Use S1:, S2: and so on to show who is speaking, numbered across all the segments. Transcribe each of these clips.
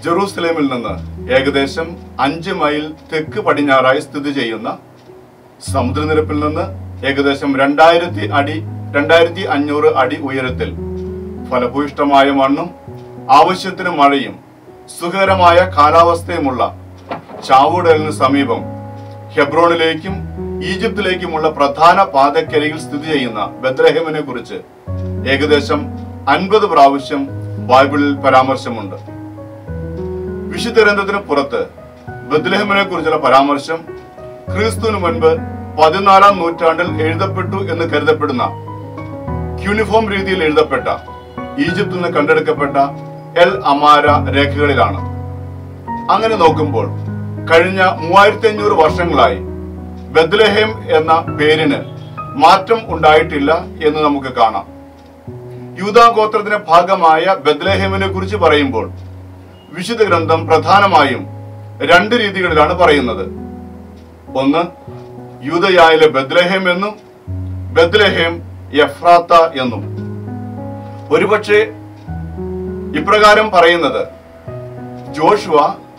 S1: ജെറൂസലേമിൽ നിന്ന് ഏകദേശം അഞ്ച് മൈൽ തെക്ക് പടിഞ്ഞാറായി സ്ഥിതി ചെയ്യുന്ന സമുദ്രനിരപ്പിൽ നിന്ന് ഏകദേശം രണ്ടായിരത്തി അടി രണ്ടായിരത്തി അഞ്ഞൂറ് അടി ഉയരത്തിൽ ഫലഭൂയിഷ്ടമായ മണ്ണും ആവശ്യത്തിന് മഴയും സുഖകരമായ കാലാവസ്ഥയുമുള്ള ചാവൂടലിന് സമീപം ഹെബ്രോണിലേക്കും ഈജിപ്തിലേക്കുമുള്ള പ്രധാന പാതക്കരികിൽ സ്ഥിതി ചെയ്യുന്ന ബദ്രഹേമിനെ കുറിച്ച് ഏകദേശം അൻപത് പ്രാവശ്യം ബൈബിളിൽ പരാമർശമുണ്ട് വിശുദ്ധ ഗ്രന്ഥത്തിന് പുറത്ത് ബദ്ലഹമിനെ കുറിച്ചുള്ള പരാമർശം ക്രിസ്തുവിന് മുൻപ് പതിനാലാം നൂറ്റാണ്ടിൽ എഴുതപ്പെട്ടു എന്ന് കരുതപ്പെടുന്ന യൂണിഫോം രീതിയിൽ എഴുതപ്പെട്ട ഈജിപ്തിൽ നിന്ന് കണ്ടെടുക്കപ്പെട്ട എൽ അമാര രേഖകളിലാണ് അങ്ങനെ നോക്കുമ്പോൾ കഴിഞ്ഞ മൂവായിരത്തി അഞ്ഞൂറ് വർഷങ്ങളായി ബദ്ലഹേം എന്ന പേരിന് മാറ്റം ഉണ്ടായിട്ടില്ല എന്ന് നമുക്ക് കാണാം യൂതാഗോത്രത്തിന്റെ ഭാഗമായ ബദ്ലഹേമിനെ കുറിച്ച് പറയുമ്പോൾ വിശുദ്ധ ഗ്രന്ഥം പ്രധാനമായും രണ്ട് രീതികളിലാണ് പറയുന്നത് ഒന്ന് യൂതയായിലെ ബദ്ലഹേം എന്നും ബദ്ലഹേം എഫ്രാത്ത എന്നും ഒരുപക്ഷെ ഇപ്രകാരം പറയുന്നത് ജോഷുവ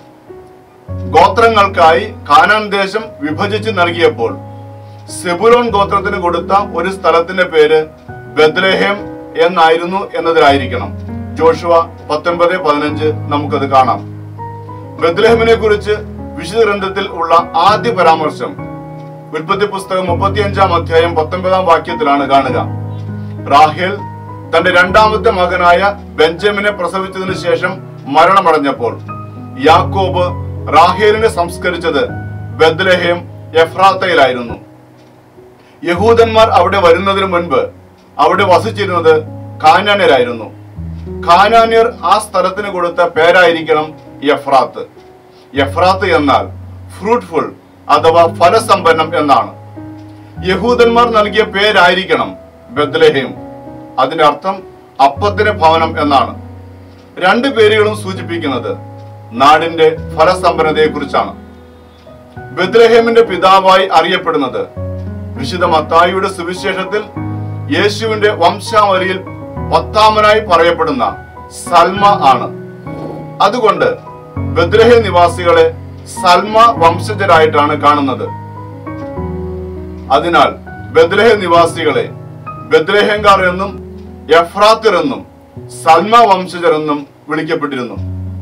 S1: ഗോത്രങ്ങൾക്കായി കാനാൻ ദേശം വിഭജിച്ച് നൽകിയപ്പോൾ സെബുലോൺ ഗോത്രത്തിന് കൊടുത്ത ഒരു സ്ഥലത്തിന്റെ പേര് ബദ്ലഹേം എന്നായിരുന്നു എന്നതിലായിരിക്കണം ജോഷുവ പത്തൊൻപത് പതിനഞ്ച് നമുക്കത് കാണാം ബദ്ലഹേമിനെ കുറിച്ച് വിശുദ്ധ ഗ്രന്ഥത്തിൽ ഉള്ള ആദ്യ പരാമർശം ഉൽപ്പത്തി പുസ്തകം മുപ്പത്തിയഞ്ചാം അധ്യായം പത്തൊൻപതാം വാക്യത്തിലാണ് കാണുക റാഹേൽ തന്റെ രണ്ടാമത്തെ മകനായ ബെഞ്ചമിനെ പ്രസവിച്ചതിനു ശേഷം മരണമടഞ്ഞപ്പോൾ യാക്കോബ് റാഹേലിനെ സംസ്കരിച്ചത് ബദ്ലഹേം എഫ്രാത്തയിലായിരുന്നു യഹൂദന്മാർ അവിടെ വരുന്നതിന് മുൻപ് അവിടെ വസിച്ചിരുന്നത് കാനാന്യരായിരുന്നു കാനാന്യർ ആ സ്ഥലത്തിന് കൊടുത്ത പേരായിരിക്കണം എഫ്രാത്ത് എഫ്രാത്ത് എന്നാൽ ഫ്രൂട്ട്ഫുൾ അഥവാ ഫലസമ്പന്നം എന്നാണ് യഹൂദന്മാർ നൽകിയ പേരായിരിക്കണം ബദ്ലഹേം അതിന്റെ അർത്ഥം അപ്പത്തിന് ഭവനം എന്നാണ് രണ്ട് പേരുകളും സൂചിപ്പിക്കുന്നത് നാടിന്റെ ഫലസമ്പന്നതയെ കുറിച്ചാണ് ബദ്ലഹേമിന്റെ പിതാവായി അറിയപ്പെടുന്നത് വിശുദ്ധ മത്തായിയുടെ സുവിശേഷത്തിൽ യേശുവിന്റെ വംശാവലിയിൽ പത്താമനായി പറയപ്പെടുന്ന സൽമ ആണ് അതുകൊണ്ട് ബദ്രഹേ നിവാസികളെ സൽമ വംശജരായിട്ടാണ് കാണുന്നത് അതിനാൽ ബദ്രഹേ നിവാസികളെ ബദ്രഹേങ്കാർ എന്നും എഫ്രാത്തിർ എന്നും സൽമ വംശജർ എന്നും വിളിക്കപ്പെട്ടിരുന്നു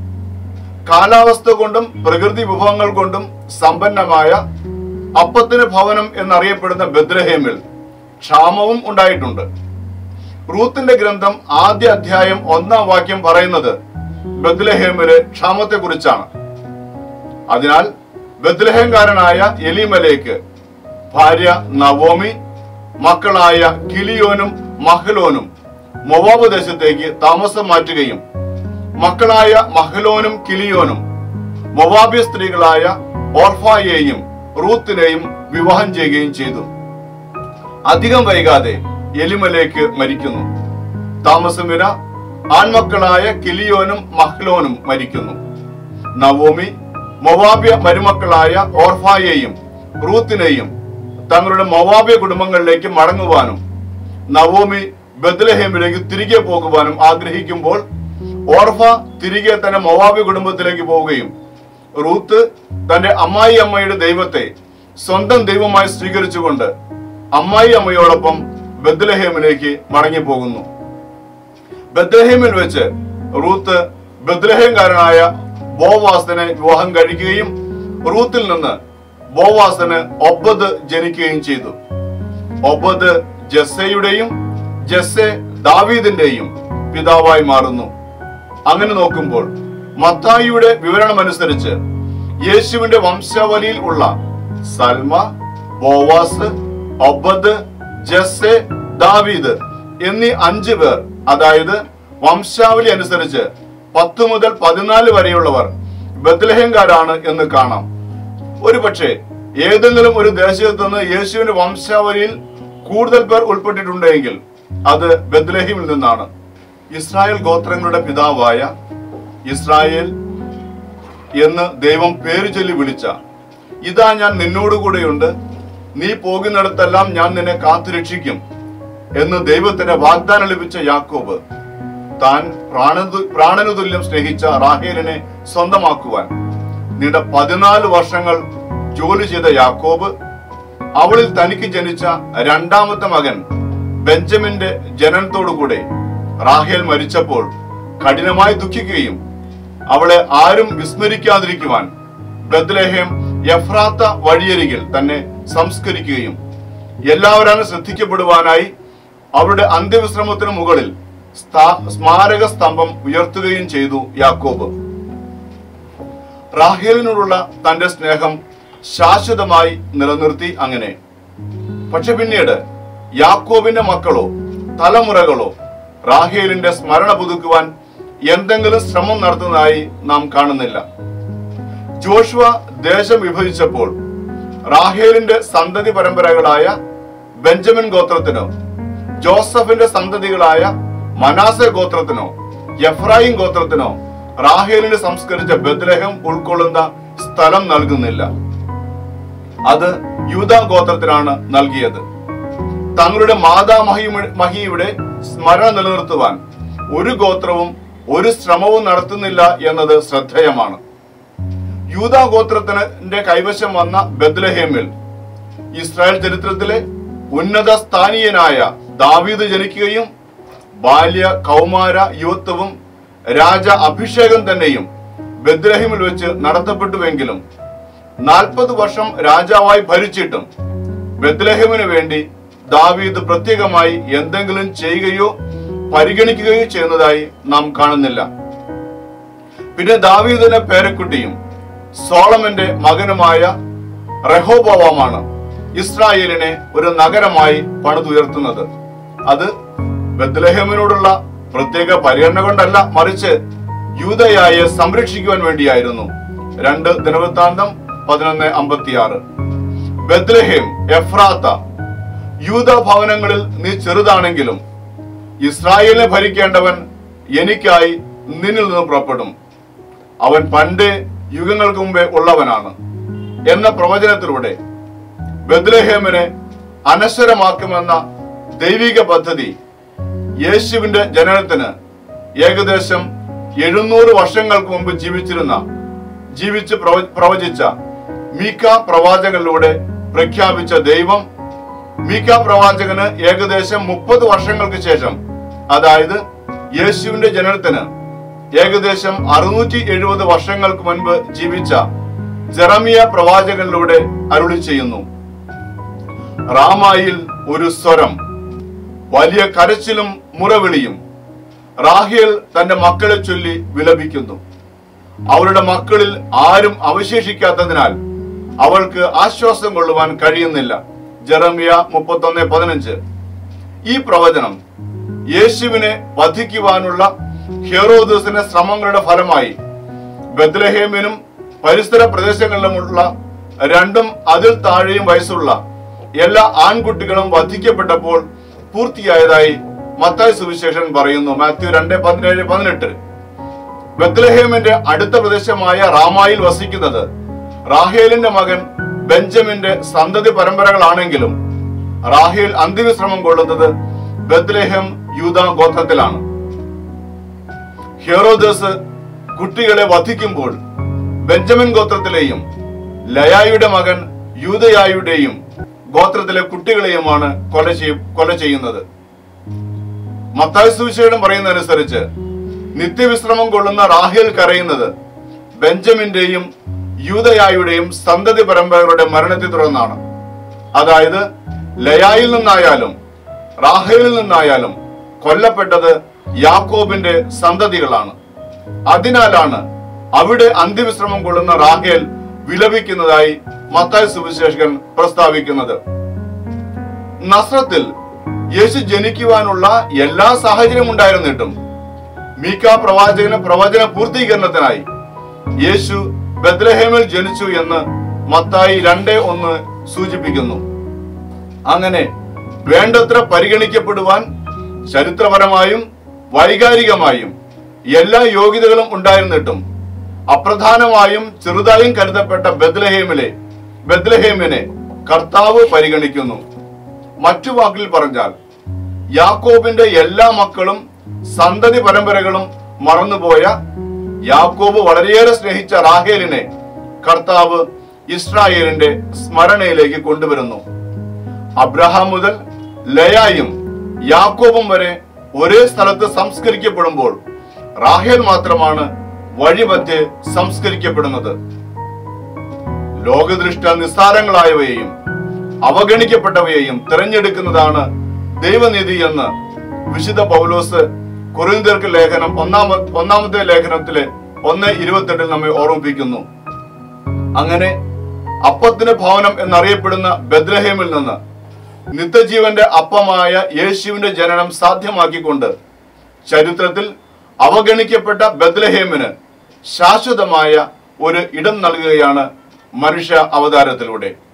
S1: കാലാവസ്ഥ കൊണ്ടും പ്രകൃതി വിഭവങ്ങൾ കൊണ്ടും സമ്പന്നമായ അപ്പത്തിന് ഭവനം എന്നറിയപ്പെടുന്ന ബദ്രഹേമിൽ ക്ഷാമവും ഉണ്ടായിട്ടുണ്ട് റൂത്തിന്റെ ഗ്രന്ഥം ആദ്യ അധ്യായം ഒന്നാം വാക്യം പറയുന്നത് ബദ്ലഹേമിലെ ക്ഷാമത്തെ കുറിച്ചാണ് അതിനാൽ ബദ്ലഹേംകാരനായ എലിമലേക്ക് ഭാര്യ നവോമി മക്കളായ കിലിയോനും മഹലോനും മൊവാബ് ദേശത്തേക്ക് താമസം മാറ്റുകയും മക്കളായ മഹലോനും കിലിയോനും മൊവാബിയ സ്ത്രീകളായ ഓർഫായെയും റൂത്തിനെയും വിവാഹം ചെയ്യുകയും ചെയ്തു അധികം വൈകാതെ എലിമലേക്ക് മരിക്കുന്നു താമസം വിന ആൺമക്കളായ കിലിയോനും മഹ്ലോനും മരിക്കുന്നു നവോമി മൊവാബ്യ മരുമക്കളായ ഓർഫായെയും റൂത്തിനെയും തങ്ങളുടെ മൊവാബ്യ കുടുംബങ്ങളിലേക്ക് മടങ്ങുവാനും നവോമി ബദ്ലഹേമിലേക്ക് തിരികെ പോകുവാനും ആഗ്രഹിക്കുമ്പോൾ ഓർഫ തിരികെ തന്റെ മൊവാബി കുടുംബത്തിലേക്ക് പോവുകയും റൂത്ത് തന്റെ അമ്മായി അമ്മയുടെ ദൈവത്തെ സ്വന്തം ദൈവമായി സ്വീകരിച്ചുകൊണ്ട് അമ്മായി അമ്മയോടൊപ്പം ബദ്ലഹേമിലേക്ക് മടങ്ങി പോകുന്നു ബദ്ലഹേമിൽ വെച്ച് റൂത്ത് ബദ്ലഹേംകാരനായ ബോവാസിനെ വിവാഹം കഴിക്കുകയും റൂത്തിൽ നിന്ന് ബോവാസിന് ഒബദ് ജനിക്കുകയും ചെയ്തു ഒബദ് ജസ്സയുടെയും ജസ്സെ ദാവീദിന്റെയും പിതാവായി മാറുന്നു അങ്ങനെ നോക്കുമ്പോൾ മത്തായിയുടെ വിവരണമനുസരിച്ച് യേശുവിന്റെ വംശാവലിയിൽ ഉള്ള സൽമ ബോവാസ് ഒബദ് ജസ്സെ ദാവീദ് എന്നീ അഞ്ചു പേർ അതായത് വംശാവലി അനുസരിച്ച് പത്ത് മുതൽ പതിനാല് വരെയുള്ളവർ ബദ്ലഹേംകാരാണ് എന്ന് കാണാം ഒരുപക്ഷെ ഏതെങ്കിലും ഒരു ദേശത്ത് നിന്ന് യേശുവിന്റെ വംശാവലിയിൽ കൂടുതൽ പേർ ഉൾപ്പെട്ടിട്ടുണ്ടെങ്കിൽ അത് ബദ്ലഹീമിൽ നിന്നാണ് ഇസ്രായേൽ ഗോത്രങ്ങളുടെ പിതാവായ ഇസ്രായേൽ എന്ന് ദൈവം പേര് ചൊല്ലി വിളിച്ച ഇതാ ഞാൻ നിന്നോടുകൂടെയുണ്ട് നീ പോകുന്നിടത്തെല്ലാം ഞാൻ നിന്നെ കാത്തുരക്ഷിക്കും എന്ന് ദൈവത്തിന് വാഗ്ദാനം ലഭിച്ച യാക്കോബ് താൻ പ്രാണതു പ്രാണനുതുല്യം സ്നേഹിച്ച റാഹേലിനെ സ്വന്തമാക്കുവാൻ നീണ്ട പതിനാല് വർഷങ്ങൾ ജോലി ചെയ്ത യാക്കോബ് അവളിൽ തനിക്ക് ജനിച്ച രണ്ടാമത്തെ മകൻ ബെഞ്ചമിന്റെ ജനനത്തോടുകൂടെ റാഹേൽ മരിച്ചപ്പോൾ കഠിനമായി ദുഃഖിക്കുകയും അവളെ ആരും വിസ്മരിക്കാതിരിക്കുവാൻ ബദ്ലേഹേം എഫ്രാത്ത വഴിയരികിൽ തന്നെ സംസ്കരിക്കുകയും എല്ലാവരും ശ്രദ്ധിക്കപ്പെടുവാനായി അവരുടെ അന്ത്യവിശ്രമത്തിന് മുകളിൽ സ്ഥാ- സ്മാരക സ്തംഭം ഉയർത്തുകയും ചെയ്തു യാക്കോബ് റാഹേലിനോടുള്ള തന്റെ സ്നേഹം ശാശ്വതമായി നിലനിർത്തി അങ്ങനെ പക്ഷെ പിന്നീട് യാക്കോബിന്റെ മക്കളോ തലമുറകളോ റാഹേലിന്റെ സ്മരണ പുതുക്കുവാൻ എന്തെങ്കിലും ശ്രമം നടത്തുന്നതായി നാം കാണുന്നില്ല ജോഷുവ ദേശം വിഭജിച്ചപ്പോൾ റാഹേലിന്റെ സന്തതി പരമ്പരകളായ ബെഞ്ചമിൻ ഗോത്രത്തിനോ ജോസഫിന്റെ സന്തതികളായ മനാസെ ഗോത്രത്തിനോ എഫ്രായിം ഗോത്രത്തിനോ റാഹേലിന് സംസ്കരിച്ച ബദ്ലഹം ഉൾക്കൊള്ളുന്ന സ്ഥലം നൽകുന്നില്ല അത് യൂത ഗോത്രത്തിനാണ് നൽകിയത് തങ്ങളുടെ മാതാമഹി മഹിയുടെ സ്മരണ നിലനിർത്തുവാൻ ഒരു ഗോത്രവും ഒരു ശ്രമവും നടത്തുന്നില്ല എന്നത് ശ്രദ്ധേയമാണ് യൂത ഗോത്രത്തിന്റെ കൈവശം വന്ന ബദ്ലഹേമിൽ ഇസ്രായേൽ ചരിത്രത്തിലെ ഉന്നത സ്ഥാനീയനായ ദാവീദ് ജനിക്കുകയും ബാല്യ കൗമാര യുവത്വവും രാജ അഭിഷേകം തന്നെയും ബദ്ലഹേമിൽ വെച്ച് നടത്തപ്പെട്ടുവെങ്കിലും നാൽപ്പത് വർഷം രാജാവായി ഭരിച്ചിട്ടും ബദ്ലഹേമിന് വേണ്ടി ദാവീദ് പ്രത്യേകമായി എന്തെങ്കിലും ചെയ്യുകയോ പരിഗണിക്കുകയോ ചെയ്യുന്നതായി നാം കാണുന്നില്ല പിന്നെ ദാവീദിന്റെ പേരക്കുട്ടിയും സോളമന്റെ മകനുമായ റഹോബോവാമാണ് ഇസ്രായേലിനെ ഒരു നഗരമായി പണിതുയർത്തുന്നത് അത് ബദ്ലഹേമിനോടുള്ള പ്രത്യേക പരിഗണന കൊണ്ടല്ല മറിച്ച് യൂതയായെ സംരക്ഷിക്കുവാൻ വേണ്ടിയായിരുന്നു രണ്ട് ദിനവൃത്താന്തം പതിനൊന്ന് അമ്പത്തിയാറ് ബദ്ലഹേം എഫ്രാത്ത യൂത ഭവനങ്ങളിൽ നീ ചെറുതാണെങ്കിലും ഇസ്രായേലിനെ ഭരിക്കേണ്ടവൻ എനിക്കായി നിന്നിൽ നിന്ന് പുറപ്പെടും അവൻ പണ്ട് യുഗങ്ങൾക്ക് മുമ്പേ ഉള്ളവനാണ് എന്ന പ്രവചനത്തിലൂടെ ബദ്ലഹേമിനെ അനശ്വരമാക്കുമെന്ന ദൈവിക പദ്ധതി യേശുവിന്റെ ജനനത്തിന് ഏകദേശം എഴുന്നൂറ് വർഷങ്ങൾക്ക് മുമ്പ് ജീവിച്ചിരുന്ന ജീവിച്ച് പ്രവ- പ്രവചിച്ച മീക്ക പ്രവാചകനിലൂടെ പ്രഖ്യാപിച്ച ദൈവം മീക്ക പ്രവാചകന് ഏകദേശം മുപ്പത് വർഷങ്ങൾക്ക് ശേഷം അതായത് യേശുവിന്റെ ജനനത്തിന് ഏകദേശം അറുന്നൂറ്റി എഴുപത് വർഷങ്ങൾക്ക് മുൻപ് ജീവിച്ച ജെറമിയ പ്രവാചകനിലൂടെ അരുളി ചെയ്യുന്നു റാമായിൽ ഒരു സ്വരം വലിയ കരച്ചിലും മുറവിളിയും റാഹേൽ തന്റെ മക്കളെ ചൊല്ലി വിലപിക്കുന്നു അവരുടെ മക്കളിൽ ആരും അവശേഷിക്കാത്തതിനാൽ അവൾക്ക് ആശ്വാസം കൊള്ളുവാൻ കഴിയുന്നില്ല ജെറമിയ മുപ്പത്തൊന്ന് പതിനഞ്ച് ഈ പ്രവചനം യേശുവിനെ വധിക്കുവാനുള്ള ഹെറോദസിന്റെ ശ്രമങ്ങളുടെ ഫലമായി ബദ്ലഹേമിനും പരിസര പ്രദേശങ്ങളിലുമുള്ള രണ്ടും അതിൽ താഴെയും വയസ്സുള്ള എല്ലാ ആൺകുട്ടികളും വധിക്കപ്പെട്ടപ്പോൾ പൂർത്തിയായതായി മത്തായി സുവിശേഷൻ പറയുന്നു മാത്യു രണ്ട് പതിനേഴ് പതിനെട്ട് ബത്ലഹേമിന്റെ അടുത്ത പ്രദേശമായ റാമായിൽ വസിക്കുന്നത് റാഹേലിന്റെ മകൻ ബെഞ്ചമിന്റെ സന്തതി പരമ്പരകളാണെങ്കിലും റാഹേൽ അന്തിമശ്രമം കൊള്ളുന്നത് ബത്ലഹേം യൂത ഗോത്രത്തിലാണ് ഹെറോദസ് കുട്ടികളെ വധിക്കുമ്പോൾ ബെഞ്ചമിൻ ഗോത്രത്തിലെയും ലയായുടെ മകൻ യൂതയായുടെയും ഗോത്രത്തിലെ കുട്ടികളെയുമാണ് കൊല ചെയ്യ കൊല ചെയ്യുന്നത് മത്തായി സുവിശേഷം പറയുന്നതനുസരിച്ച് നിത്യവിശ്രമം കൊള്ളുന്ന റാഹേൽ കരയുന്നത് ബെഞ്ചമിന്റെയും യൂതയായുടെയും സന്തതി പരമ്പരകളുടെ മരണത്തെ തുടർന്നാണ് അതായത് ലയായിൽ നിന്നായാലും റാഹേലിൽ നിന്നായാലും കൊല്ലപ്പെട്ടത് യാക്കോബിന്റെ സന്തതികളാണ് അതിനാലാണ് അവിടെ അന്ത്യവിശ്രമം കൊള്ളുന്ന റാഹേൽ വിലപിക്കുന്നതായി മത്തായി സുവിശേഷകൻ പ്രസ്താവിക്കുന്നത് നസ്രത്തിൽ യേശു ജനിക്കുവാനുള്ള എല്ലാ സാഹചര്യം ഉണ്ടായിരുന്നിട്ടും മീക്ക പ്രവാചകന് പ്രവചന പൂർത്തീകരണത്തിനായി യേശു ബദ്ലഹേമിൽ ജനിച്ചു എന്ന് മത്തായി രണ്ട് ഒന്ന് സൂചിപ്പിക്കുന്നു അങ്ങനെ വേണ്ടത്ര പരിഗണിക്കപ്പെടുവാൻ ചരിത്രപരമായും വൈകാരികമായും എല്ലാ യോഗ്യതകളും ഉണ്ടായിരുന്നിട്ടും അപ്രധാനമായും ചെറുതായും കരുതപ്പെട്ട ബദ്ലഹേമിലെ ബദ്ലഹേമിനെ കർത്താവ് പരിഗണിക്കുന്നു മറ്റു വാക്കിൽ പറഞ്ഞാൽ യാക്കോബിന്റെ എല്ലാ മക്കളും സന്തതി പരമ്പരകളും മറന്നുപോയ യാക്കോബ് വളരെയേറെ സ്നേഹിച്ച റാഹേലിനെ കർത്താവ് ഇസ്രായേലിന്റെ സ്മരണയിലേക്ക് കൊണ്ടുവരുന്നു അബ്രഹാം മുതൽ ലയായും യാക്കോബും വരെ ഒരേ സ്ഥലത്ത് സംസ്കരിക്കപ്പെടുമ്പോൾ റാഹേൽ മാത്രമാണ് വഴിമധ്യേ സംസ്കരിക്കപ്പെടുന്നത് ലോകദൃഷ്ട നിസ്സാരങ്ങളായവയെയും അവഗണിക്കപ്പെട്ടവയെയും തിരഞ്ഞെടുക്കുന്നതാണ് ദൈവനീതി എന്ന് വിശുദ്ധ പൗലോസ് കൊറിന്ത്യർക്ക് ലേഖനം ഒന്നാമ ഒന്നാമത്തെ ലേഖനത്തിലെ ഒന്ന് ഇരുപത്തെട്ടിൽ നമ്മെ ഓർമ്മിപ്പിക്കുന്നു അങ്ങനെ അപ്പത്തിന് ഭവനം എന്നറിയപ്പെടുന്ന ബദ്രഹേമിൽ നിന്ന് നിത്യജീവന്റെ അപ്പമായ യേശുവിന്റെ ജനനം സാധ്യമാക്കിക്കൊണ്ട് ചരിത്രത്തിൽ അവഗണിക്കപ്പെട്ട ബദ്ലഹേമിന് ശാശ്വതമായ ഒരു ഇടം നൽകുകയാണ് മനുഷ്യ അവതാരത്തിലൂടെ